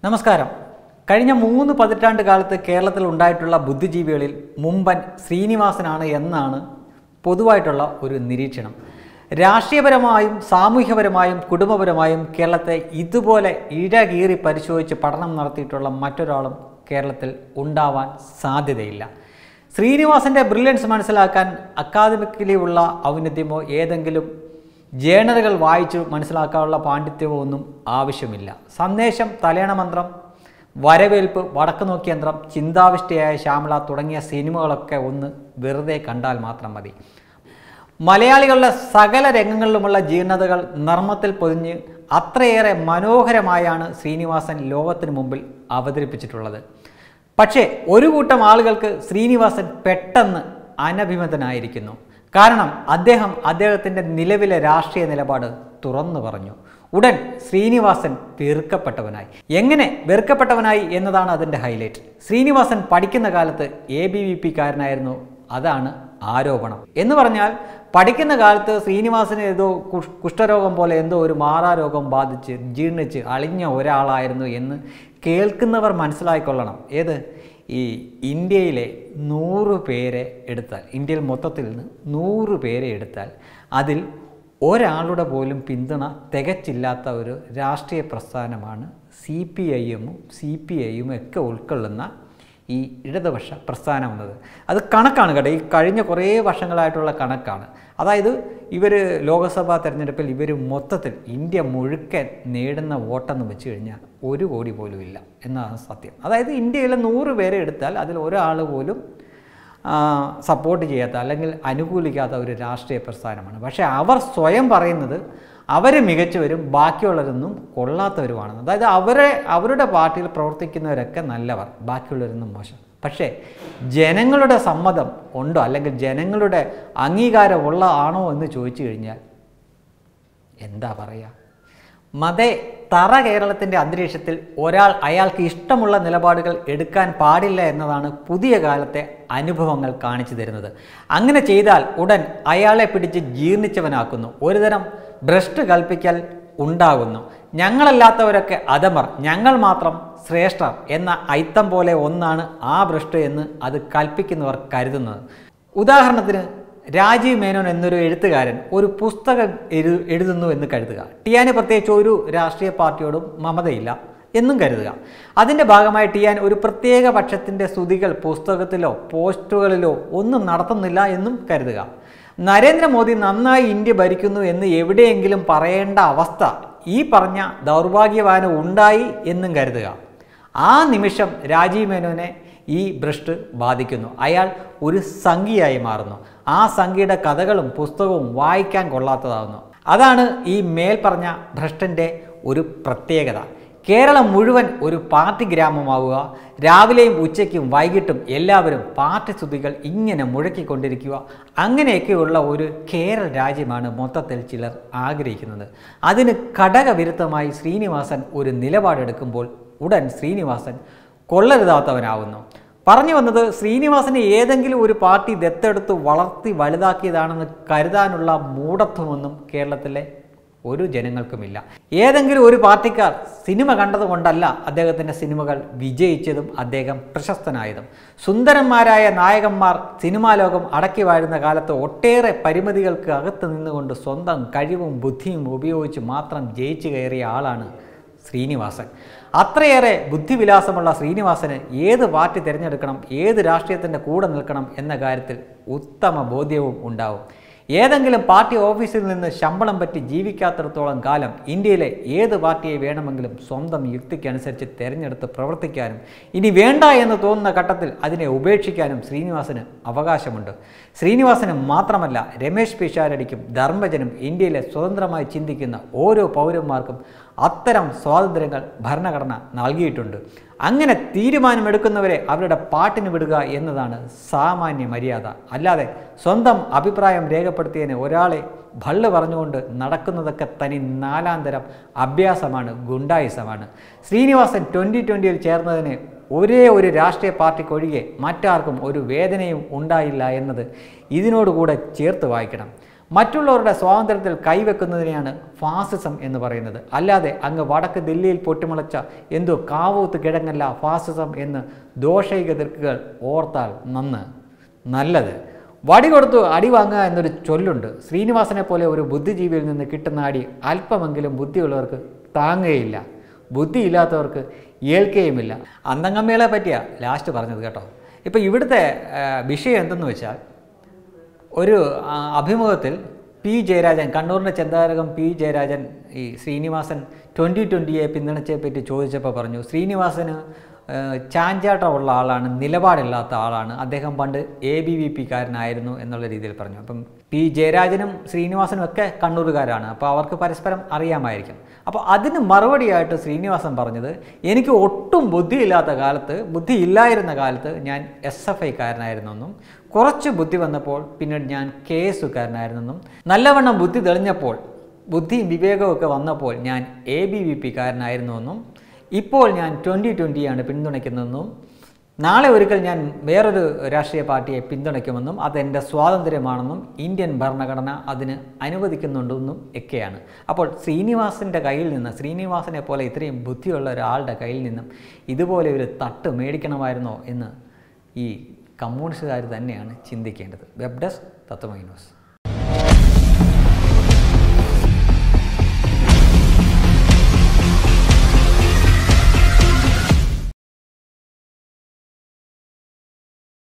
നമസ്കാരം കഴിഞ്ഞ മൂന്ന് പതിറ്റാണ്ട് കാലത്ത് കേരളത്തിൽ ഉണ്ടായിട്ടുള്ള ബുദ്ധിജീവികളിൽ മുമ്പൻ ശ്രീനിവാസനാണ് എന്നാണ് പൊതുവായിട്ടുള്ള ഒരു നിരീക്ഷണം രാഷ്ട്രീയപരമായും സാമൂഹ്യപരമായും കുടുംബപരമായും കേരളത്തെ ഇതുപോലെ ഇഴകീറി പരിശോധിച്ച് പഠനം നടത്തിയിട്ടുള്ള മറ്റൊരാളും കേരളത്തിൽ ഉണ്ടാവാൻ സാധ്യതയില്ല ശ്രീനിവാസൻ്റെ ബ്രില്യൻസ് മനസ്സിലാക്കാൻ അക്കാദമിക്കലി ഉള്ള ഔന്നത്യമോ ഏതെങ്കിലും ജേണലുകൾ വായിച്ച് മനസ്സിലാക്കാനുള്ള പാണ്ഡിത്യമോ ഒന്നും ആവശ്യമില്ല സന്ദേശം തലേണ മന്ത്രം വരവേൽപ്പ് വടക്ക് നോക്കിയ യന്ത്രം ചിന്താവിഷ്ടയായ ശ്യാമള തുടങ്ങിയ സിനിമകളൊക്കെ ഒന്ന് വെറുതെ കണ്ടാൽ മാത്രം മതി മലയാളികളുടെ സകല രംഗങ്ങളിലുമുള്ള ജീർണതകൾ നർമ്മത്തിൽ പൊതിഞ്ഞ് അത്രയേറെ മനോഹരമായാണ് ശ്രീനിവാസൻ ലോകത്തിന് മുമ്പിൽ അവതരിപ്പിച്ചിട്ടുള്ളത് പക്ഷേ ഒരു കൂട്ടം ആളുകൾക്ക് ശ്രീനിവാസൻ പെട്ടെന്ന് അനഭിമതനായിരിക്കുന്നു കാരണം അദ്ദേഹം അദ്ദേഹത്തിൻ്റെ നിലവിലെ രാഷ്ട്രീയ നിലപാട് തുറന്നു പറഞ്ഞു ഉടൻ ശ്രീനിവാസൻ വെറുക്കപ്പെട്ടവനായി എങ്ങനെ വെറുക്കപ്പെട്ടവനായി എന്നതാണ് അതിൻ്റെ ഹൈലൈറ്റ് ശ്രീനിവാസൻ പഠിക്കുന്ന കാലത്ത് എ ബി വി പിക്കാരനായിരുന്നു അതാണ് ആരോപണം എന്ന് പറഞ്ഞാൽ പഠിക്കുന്ന കാലത്ത് ശ്രീനിവാസന് ഏതോ കുഷ്- കുഷ്ഠരോഗം പോലെ എന്തോ ഒരു മാറാരോഗം ബാധിച്ച് ജീർണിച്ച് അളിഞ്ഞ ഒരാളായിരുന്നു എന്ന് കേൾക്കുന്നവർ മനസ്സിലാക്കിക്കൊള്ളണം ഏത് ഈ ഇന്ത്യയിലെ നൂറ് പേരെ എടുത്താൽ ഇന്ത്യയിൽ മൊത്തത്തിൽ നിന്ന് നൂറ് പേരെ എടുത്താൽ അതിൽ ഒരാളുടെ പോലും പിന്തുണ തികച്ചില്ലാത്ത ഒരു രാഷ്ട്രീയ പ്രസ്ഥാനമാണ് സി പി ഐ എമ്മും സി പി ഐയും ഒക്കെ ഉൾക്കൊള്ളുന്ന ഈ ഇടതുപക്ഷ പ്രസ്ഥാനം എന്നത് അത് കണക്കാണ് കേട്ടോ ഈ കഴിഞ്ഞ കുറേ വർഷങ്ങളായിട്ടുള്ള കണക്കാണ് അതായത് ഇവർ ലോക്സഭാ തെരഞ്ഞെടുപ്പിൽ ഇവർ മൊത്തത്തിൽ ഇന്ത്യ മുഴുക്കൻ നേടുന്ന വോട്ടെന്ന് വെച്ച് കഴിഞ്ഞാൽ ഒരു കോടി പോലും ഇല്ല എന്നതാണ് സത്യം അതായത് ഇന്ത്യയിലെ നൂറ് പേരെ എടുത്താൽ അതിൽ ഒരാൾ പോലും സപ്പോർട്ട് ചെയ്യാത്ത അല്ലെങ്കിൽ അനുകൂലിക്കാത്ത ഒരു രാഷ്ട്രീയ പ്രസ്ഥാനമാണ് പക്ഷേ അവർ സ്വയം പറയുന്നത് അവർ മികച്ചവരും ബാക്കിയുള്ളവരൊന്നും കൊള്ളാത്തവരുമാണെന്ന് അതായത് അവരെ അവരുടെ പാർട്ടിയിൽ പ്രവർത്തിക്കുന്നവരൊക്കെ നല്ലവർ ബാക്കിയുള്ളവരൊന്നും മോശം പക്ഷേ ജനങ്ങളുടെ സമ്മതം ഉണ്ടോ അല്ലെങ്കിൽ ജനങ്ങളുടെ അംഗീകാരമുള്ള ആണോ എന്ന് ചോദിച്ചു കഴിഞ്ഞാൽ എന്താ പറയുക മതേ തറ കേരളത്തിൻ്റെ അന്തരീക്ഷത്തിൽ ഒരാൾ അയാൾക്ക് ഇഷ്ടമുള്ള നിലപാടുകൾ എടുക്കാൻ പാടില്ല എന്നതാണ് പുതിയ കാലത്തെ അനുഭവങ്ങൾ കാണിച്ചു തരുന്നത് അങ്ങനെ ചെയ്താൽ ഉടൻ അയാളെ പിടിച്ച് ജീർണിച്ചവനാക്കുന്നു ഒരുതരം ഭ്രഷ്ട് കൽപ്പിക്കൽ ഉണ്ടാകുന്നു ഞങ്ങളല്ലാത്തവരൊക്കെ അധമർ ഞങ്ങൾ മാത്രം ശ്രേഷ്ഠർ എന്ന ഐത്തം പോലെ ഒന്നാണ് ആ ഭ്രഷ്ട് എന്ന് അത് കൽപ്പിക്കുന്നവർ കരുതുന്നത് ഉദാഹരണത്തിന് രാജീവ് മേനോൻ എന്നൊരു എഴുത്തുകാരൻ ഒരു പുസ്തകം എഴു എഴുതുന്നു എന്ന് കരുതുക ടിയാന് പ്രത്യേകിച്ച് ഒരു രാഷ്ട്രീയ പാർട്ടിയോടും മമതയില്ല എന്നും കരുതുക അതിൻ്റെ ഭാഗമായി ടിയാൻ ഒരു പ്രത്യേക പക്ഷത്തിൻ്റെ സ്തുതികൾ പുസ്തകത്തിലോ പോസ്റ്റുകളിലോ ഒന്നും നടത്തുന്നില്ല എന്നും കരുതുക നരേന്ദ്രമോദി നന്നായി ഇന്ത്യ ഭരിക്കുന്നു എന്ന് എവിടെയെങ്കിലും പറയേണ്ട അവസ്ഥ ഈ പറഞ്ഞ ദൗർഭാഗ്യവാന് ഉണ്ടായി എന്നും കരുതുക ആ നിമിഷം രാജീവ് മേനോനെ ഈ ഭ്രഷ്ട് ബാധിക്കുന്നു അയാൾ ഒരു സംഖ്യയായി മാറുന്നു ആ സംഖ്യയുടെ കഥകളും പുസ്തകവും വായിക്കാൻ കൊള്ളാത്തതാകുന്നു അതാണ് ഈ മേൽപ്പറഞ്ഞ ഭ്രഷ്ടൻ്റെ ഒരു പ്രത്യേകത കേരളം മുഴുവൻ ഒരു പാർട്ടി ഗ്രാമമാവുക രാവിലെയും ഉച്ചയ്ക്കും വൈകിട്ടും എല്ലാവരും പാർട്ടി സ്തുതികൾ ഇങ്ങനെ മുഴക്കിക്കൊണ്ടിരിക്കുക അങ്ങനെയൊക്കെയുള്ള ഒരു കേരള രാജ്യമാണ് മൊത്തത്തിൽ ചിലർ ആഗ്രഹിക്കുന്നത് അതിന് ഘടകവിരുദ്ധമായി ശ്രീനിവാസൻ ഒരു നിലപാടെടുക്കുമ്പോൾ ഉടൻ ശ്രീനിവാസൻ കൊള്ളരുതാത്തവനാവുന്നു പറഞ്ഞു വന്നത് ശ്രീനിവാസനെ ഏതെങ്കിലും ഒരു പാർട്ടി ദത്തെടുത്ത് വളർത്തി വലുതാക്കിയതാണെന്ന് കരുതാനുള്ള മൂഢത്വമൊന്നും കേരളത്തിലെ ഒരു ജനങ്ങൾക്കുമില്ല ഏതെങ്കിലും ഒരു പാർട്ടിക്കാർ സിനിമ കണ്ടതുകൊണ്ടല്ല അദ്ദേഹത്തിൻ്റെ സിനിമകൾ വിജയിച്ചതും അദ്ദേഹം പ്രശസ്തനായതും സുന്ദരന്മാരായ നായകന്മാർ സിനിമാ ലോകം അടക്കി വാഴുന്ന കാലത്ത് ഒട്ടേറെ പരിമിതികൾക്ക് അകത്ത് നിന്നുകൊണ്ട് സ്വന്തം കഴിവും ബുദ്ധിയും ഉപയോഗിച്ച് മാത്രം ജയിച്ചു കയറിയ ആളാണ് ശ്രീനിവാസൻ അത്രയേറെ ബുദ്ധിവിലാസമുള്ള ശ്രീനിവാസന് ഏത് പാർട്ടി തിരഞ്ഞെടുക്കണം ഏത് രാഷ്ട്രീയത്തിൻ്റെ കൂടെ നിൽക്കണം എന്ന കാര്യത്തിൽ ഉത്തമ ബോധ്യവും ഉണ്ടാവും ഏതെങ്കിലും പാർട്ടി ഓഫീസിൽ നിന്ന് ശമ്പളം പറ്റി ജീവിക്കാത്തിടത്തോളം കാലം ഇന്ത്യയിലെ ഏത് പാർട്ടിയെ വേണമെങ്കിലും സ്വന്തം യുക്തിക്കനുസരിച്ച് തിരഞ്ഞെടുത്ത് പ്രവർത്തിക്കാനും ഇനി വേണ്ട എന്ന് തോന്നുന്ന ഘട്ടത്തിൽ അതിനെ ഉപേക്ഷിക്കാനും ശ്രീനിവാസന് അവകാശമുണ്ട് ശ്രീനിവാസന് മാത്രമല്ല രമേശ് പിഷാരടിക്കും ധർമ്മജനും ഇന്ത്യയിലെ സ്വതന്ത്രമായി ചിന്തിക്കുന്ന ഓരോ പൗരന്മാർക്കും അത്തരം സ്വാതന്ത്ര്യങ്ങൾ ഭരണഘടന നൽകിയിട്ടുണ്ട് അങ്ങനെ തീരുമാനമെടുക്കുന്നവരെ അവരുടെ പാട്ടിന് വിടുക എന്നതാണ് സാമാന്യ മര്യാദ അല്ലാതെ സ്വന്തം അഭിപ്രായം രേഖപ്പെടുത്തിയതിന് ഒരാളെ ഭള്ള് പറഞ്ഞുകൊണ്ട് നടക്കുന്നതൊക്കെ തനി നാലാന്തരം അഭ്യാസമാണ് ഗുണ്ടായിസമാണ് ശ്രീനിവാസൻ ട്വൻ്റി ട്വൻ്റിയിൽ ചേർന്നതിന് ഒരേ ഒരു രാഷ്ട്രീയ പാർട്ടിക്കൊഴികെ മറ്റാർക്കും ഒരു വേദനയും ഉണ്ടായില്ല എന്നത് ഇതിനോടുകൂടെ ചേർത്ത് വായിക്കണം മറ്റുള്ളവരുടെ സ്വാതന്ത്ര്യത്തിൽ കൈവെക്കുന്നതിനെയാണ് ഫാസിസം എന്ന് പറയുന്നത് അല്ലാതെ അങ്ങ് വടക്ക് ദില്ലിയിൽ പൊട്ടിമുളച്ച എന്തോ കാവൂത്ത് കിഴങ്ങല്ല ഫാസിസം എന്ന് ദോഷൈകതിർക്കുകൾ ഓർത്താൽ നന്ന് നല്ലത് വടി കൊടുത്തു അടി വാങ്ങുക എന്നൊരു ചൊല്ലുണ്ട് ശ്രീനിവാസനെ പോലെ ഒരു ബുദ്ധിജീവിയിൽ നിന്ന് കിട്ടുന്ന അടി അല്പമെങ്കിലും ബുദ്ധിയുള്ളവർക്ക് താങ്ങുകയില്ല ബുദ്ധിയില്ലാത്തവർക്ക് ഏൽക്കുകയുമില്ല അന്തംഗമ്മകളെ പറ്റിയാ ലാസ്റ്റ് പറഞ്ഞത് കേട്ടോ ഇപ്പോൾ ഇവിടുത്തെ ആ, വിഷയം എന്തെന്ന് വെച്ചാൽ ഒരു ആ, അഭിമുഖത്തിൽ പി ജയരാജൻ കണ്ണൂരിൻ്റെ ചെന്താരകം പി ജയരാജൻ ഈ ശ്രീനിവാസൻ ട്വൻ്റി ട്വൻ്റിയെ പിന്തുണച്ചെ പറ്റി ചോദിച്ചപ്പോൾ പറഞ്ഞു ശ്രീനിവാസന് ഏഹ്, ചാഞ്ചാട്ടമുള്ള ആളാണ് നിലപാടില്ലാത്ത ആളാണ് അദ്ദേഹം പണ്ട് എ ബി വി പിക്കാരനായിരുന്നു എന്നുള്ള രീതിയിൽ പറഞ്ഞു അപ്പം പി ജയരാജനും ശ്രീനിവാസനും ഒക്കെ കണ്ണൂരുകാരാണ് അപ്പോൾ അവർക്ക് പരസ്പരം അറിയാമായിരിക്കും അപ്പോൾ അതിന് മറുപടിയായിട്ട് ശ്രീനിവാസൻ പറഞ്ഞത് എനിക്ക് ഒട്ടും ബുദ്ധിയില്ലാത്ത കാലത്ത് ബുദ്ധി ഇല്ലായിരുന്ന കാലത്ത് ഞാൻ എസ് എഫ് ഐക്കാരനായിരുന്നെന്നും കുറച്ച് ബുദ്ധി വന്നപ്പോൾ പിന്നീട് ഞാൻ കെ എസുകാരനായിരുന്നെന്നും നല്ലവണ്ണം ബുദ്ധി തെളിഞ്ഞപ്പോൾ ബുദ്ധിയും വിവേകവും ഒക്കെ വന്നപ്പോൾ ഞാൻ എ ബി വി പിക്കാരനായിരുന്നുവെന്നും ഇപ്പോൾ ഞാൻ ട്വൻ്റി ട്വൻ്റിയാണ് പിന്തുണയ്ക്കുന്നതെന്നും നാളെ ഒരിക്കൽ ഞാൻ വേറൊരു രാഷ്ട്രീയ പാർട്ടിയെ പിന്തുണയ്ക്കുമെന്നും അതെൻ്റെ സ്വാതന്ത്ര്യമാണെന്നും ഇന്ത്യൻ ഭരണഘടന അതിന് അനുവദിക്കുന്നുണ്ടെന്നും ഒക്കെയാണ് അപ്പോൾ ശ്രീനിവാസൻ്റെ കയ്യിൽ നിന്ന് ശ്രീനിവാസനെ പോലെ ഇത്രയും ബുദ്ധിയുള്ള ഒരാളുടെ കയ്യിൽ നിന്നും ഇതുപോലെ ഒരു തട്ട് മേടിക്കണമായിരുന്നോ എന്ന് ഈ കമ്മ്യൂണിസ്റ്റുകാർ തന്നെയാണ് ചിന്തിക്കേണ്ടത് വെബ് ഡെസ്ക് തത്വമൈ ന്യൂസ്